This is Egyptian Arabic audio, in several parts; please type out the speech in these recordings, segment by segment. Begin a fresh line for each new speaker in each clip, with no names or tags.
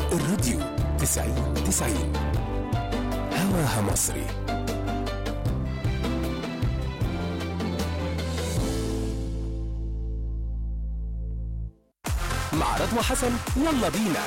الراديو تسعين تسعين هواها مصري مع رضوى حسن يلا بينا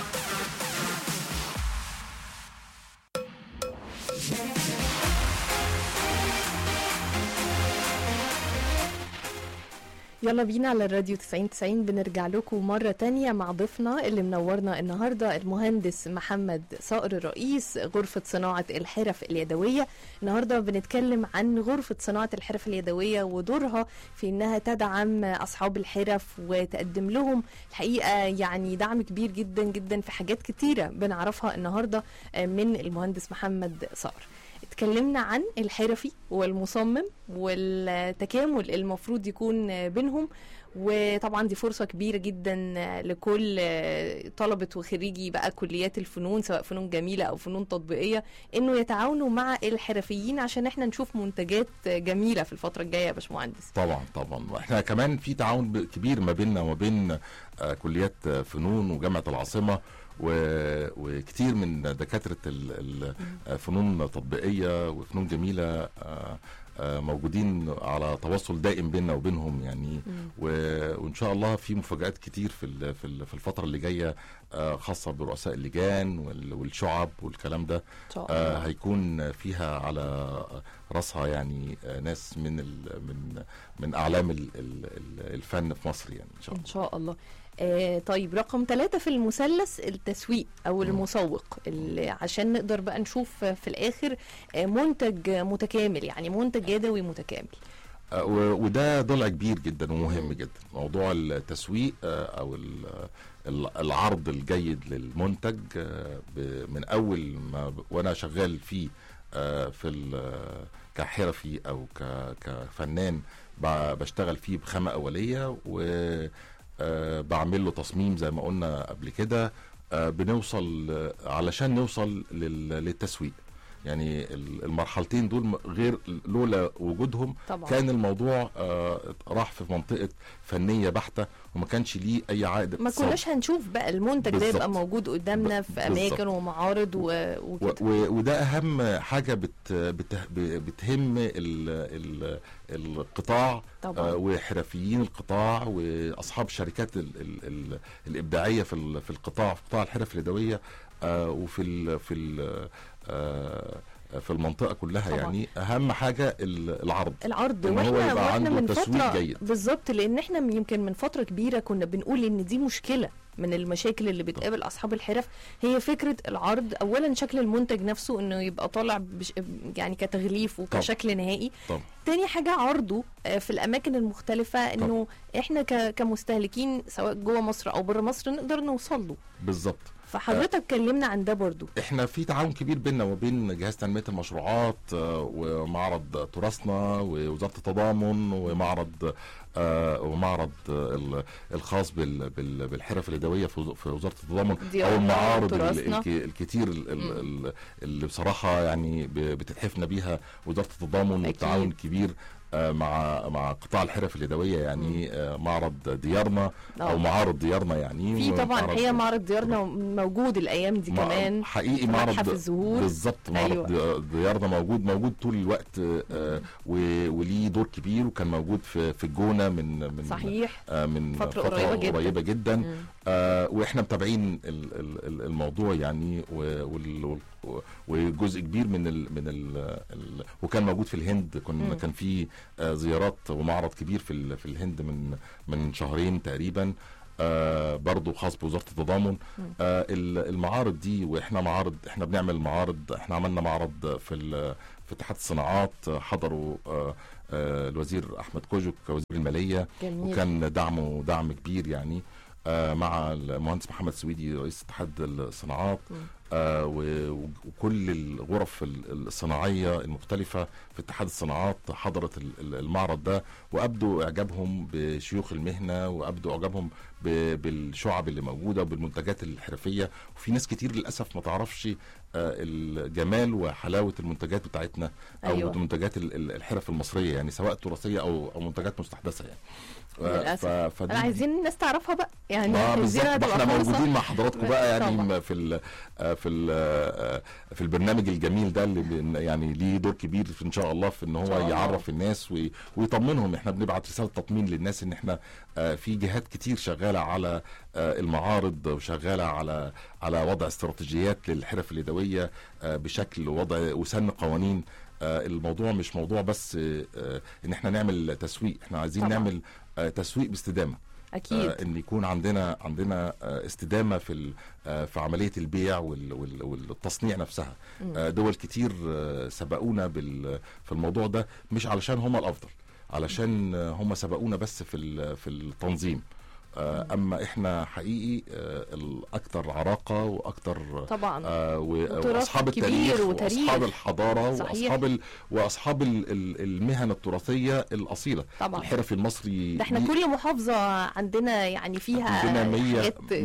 يلا بينا على الراديو 90 90 بنرجع لكم مرة تانية مع ضيفنا اللي منورنا النهاردة المهندس محمد صقر رئيس غرفة صناعة الحرف اليدوية النهاردة بنتكلم عن غرفة صناعة الحرف اليدوية ودورها في انها تدعم اصحاب الحرف وتقدم لهم الحقيقة يعني دعم كبير جدا جدا في حاجات كتيرة بنعرفها النهاردة من المهندس محمد صقر اتكلمنا عن الحرفي والمصمم والتكامل المفروض يكون بينهم وطبعا دي فرصة كبيرة جدا لكل طلبة وخريجي بقى كليات الفنون سواء فنون جميلة أو فنون تطبيقية إنه يتعاونوا مع الحرفيين عشان إحنا نشوف منتجات جميلة في الفترة الجاية يا باشمهندس
طبعا طبعا واحنا كمان في تعاون ب- كبير ما بيننا وما بين آه، كليات آه، فنون وجامعه العاصمه و- وكتير من دكاتره ال- ال- آه، فنون تطبيقيه وفنون جميله آه، آه، موجودين على تواصل دائم بيننا وبينهم يعني و- وان شاء الله في مفاجات كتير في ال- في ال- في الفتره اللي جايه آه، خاصه برؤساء اللجان وال- والشعب والكلام ده
إن شاء
آه،
الله
هيكون فيها على راسها يعني آه، ناس من ال من من اعلام ال- ال- ال- الفن في مصر يعني ان شاء الله
إن شاء الله آه طيب رقم ثلاثة في المثلث التسويق أو المسوق اللي عشان نقدر بقى نشوف في الآخر آه منتج متكامل يعني منتج يدوي متكامل
آه، و- وده ضلع كبير جدا ومهم جدا موضوع التسويق آه، او ال- ال- العرض الجيد للمنتج آه، ب- من اول ما ب- وانا شغال فيه آه، في ال- كحرفي او ك- كفنان ب- بشتغل فيه بخامه اوليه و بعمل له تصميم زي ما قلنا قبل كده آه، بنوصل آه، علشان نوصل لل- للتسويق يعني ال- المرحلتين دول م- غير لولا وجودهم
طبعا
كان الموضوع آه، راح في منطقه فنيه بحته وما كانش ليه اي عائد
ما
اقتصادي.
كناش هنشوف بقى المنتج ده يبقى
بالظبط.
موجود قدامنا في
بالظبط.
اماكن ومعارض و...
و-
وكده
و- وده اهم حاجه بت بت بتهم ال ال القطاع
طبعا
آه، وحرفيين القطاع واصحاب الشركات ال ال ال الابداعيه في ال- في القطاع في قطاع الحرف اليدويه آه، وفي ال في ال آه، في المنطقه كلها
طبعا.
يعني اهم حاجه ال- العرض
العرض
إن هو
واحنا
يبقى
واحنا
عنده
من
تسويق
فتره
جيد.
بالظبط لان احنا يمكن من فتره كبيره كنا بنقول ان دي مشكله من المشاكل اللي بتقابل اصحاب الحرف هي فكره العرض اولا شكل المنتج نفسه انه يبقى طالع بش يعني كتغليف وكشكل نهائي
طبعا.
تاني حاجه عرضه آه، في الاماكن المختلفه انه احنا ك- كمستهلكين سواء جوه مصر او بره مصر نقدر نوصل له
بالظبط
فحضرتك كلمنا عن ده برضو
احنا في تعاون كبير بيننا وبين جهاز تنميه المشروعات آه، ومعرض تراثنا ووزاره التضامن ومعرض آه، ومعرض آه، ال- الخاص بال- بال- بالحرف اليدويه في وز- في وزاره التضامن
ديارنا
او المعارض ال-
وتراثنا.
الك- الكتير ال- ال- ال- اللي بصراحه يعني ب- بتتحفنا بيها وزاره التضامن
أكيد.
والتعاون الكبير آه، مع مع قطاع الحرف اليدويه يعني آه، معرض ديارنا او
آه.
معارض ديارنا يعني
في طبعا
ومعرض-
الحقيقه معرض ديارنا موجود الايام دي
مع-
كمان
حقيقي
في
معرض
متحف الزهور.
بالظبط معرض
أيوة.
أيوة. ديارنا موجود موجود طول الوقت آه و- وليه دور كبير وكان موجود في في الجونه من من
صحيح
آه من
فترة قريبة جدا.
قريبة جدا
مم.
آه واحنا متابعين ال- ال- ال- الموضوع يعني و- وال- وال- وجزء كبير من ال من ال ال وكان موجود في الهند
مم.
كنا كان في آه زيارات ومعرض كبير في ال- في الهند من من شهرين تقريبا آه برضو خاص بوزاره التضامن
مم.
آه ال- المعارض دي واحنا معارض احنا بنعمل معارض احنا عملنا معرض في ال- في اتحاد الصناعات آه، حضروا آه آه الوزير احمد كوجك وزير الماليه
جميل
وكان دعمه دعم كبير يعني آه مع المهندس محمد سويدي رئيس اتحاد الصناعات
مم.
آه، و- وكل الغرف ال- الصناعيه المختلفه في اتحاد الصناعات حضرت ال- ال- المعرض ده وابدوا اعجابهم بشيوخ المهنه وابدوا اعجابهم ب- بالشعب اللي موجوده وبالمنتجات الحرفيه وفي ناس كتير للاسف ما تعرفش آه، الجمال وحلاوه المنتجات بتاعتنا او
أيوة.
منتجات ال- ال- الحرف المصريه يعني سواء تراثيه او او منتجات مستحدثه يعني آه،
للأسف.
ف- فدي-
انا عايزين الناس تعرفها بقى يعني
اه
عايزين
بالظبط
هتبقى
احنا
فرصة.
موجودين مع حضراتكم بقى يعني
طبعا.
م- في ال في ال في البرنامج الجميل ده اللي بن- يعني ليه دور كبير في ان شاء الله في ان
إن
هو
شاء الله.
يعرف الناس وي- ويطمنهم احنا بنبعت رساله تطمين للناس ان احنا آه، في جهات كتير شغاله على آه، المعارض وشغاله على على وضع استراتيجيات للحرف اليدويه آه، بشكل وضع وسن قوانين آه، الموضوع مش موضوع بس آه، آه، ان احنا نعمل تسويق احنا عايزين
طبعا.
نعمل آه، تسويق باستدامه
اكيد
آه ان يكون عندنا عندنا آه استدامه في ال- آه في عمليه البيع وال- وال- والتصنيع نفسها
مم.
آه دول كتير آه سبقونا بال- في الموضوع ده مش علشان هم الافضل علشان آه هم سبقونا بس في ال- في التنظيم آه اما احنا حقيقي آه الاكثر عراقه واكثر
طبعا
آه و-
وتراث
واصحاب
كبير
التاريخ
وتاريخ.
واصحاب الحضاره
صحيح.
واصحاب ال واصحاب ال- ال- المهن التراثيه الاصيله
طبعا
الحرفي المصري
ده احنا
ليه-
كل محافظة عندنا يعني فيها
عندنا 100
حاجات كتيرة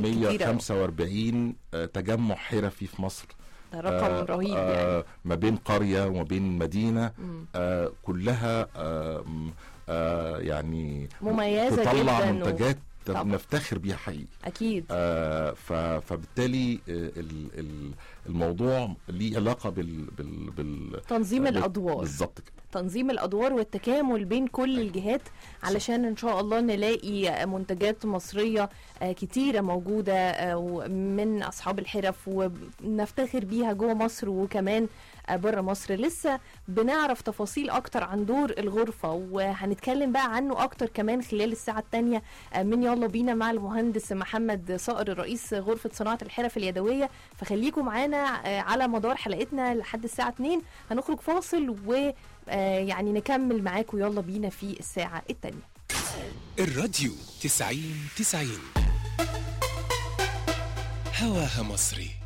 145 آه، تجمع حرفي في مصر
ده رقم
آه،
رهيب يعني
آه، ما بين قرية وما بين مدينة
مم.
آه، كلها آه، م- آه، يعني
مميزة
تطلع
جدا و-
منتجات
طبعا.
نفتخر بيها حقيقي
اكيد
آه، ف- فبالتالي آه، ال- ال- الموضوع ليه علاقة بال بال بال
تنظيم
بال-
الادوار
بالظبط كده
تنظيم الادوار والتكامل بين كل الجهات علشان ان شاء الله نلاقي منتجات مصريه آه، كتيره موجوده آه، و- من اصحاب الحرف ونفتخر بيها جوه مصر وكمان بره مصر لسه بنعرف تفاصيل اكتر عن دور الغرفه وهنتكلم بقى عنه اكتر كمان خلال الساعه الثانيه من يلا بينا مع المهندس محمد صقر رئيس غرفه صناعه الحرف اليدويه فخليكم معانا آه، على مدار حلقتنا لحد الساعه 2 هنخرج فاصل و آه، يعني نكمل معاكم يلا بينا في الساعة التانية
الراديو تسعين تسعين هواها مصري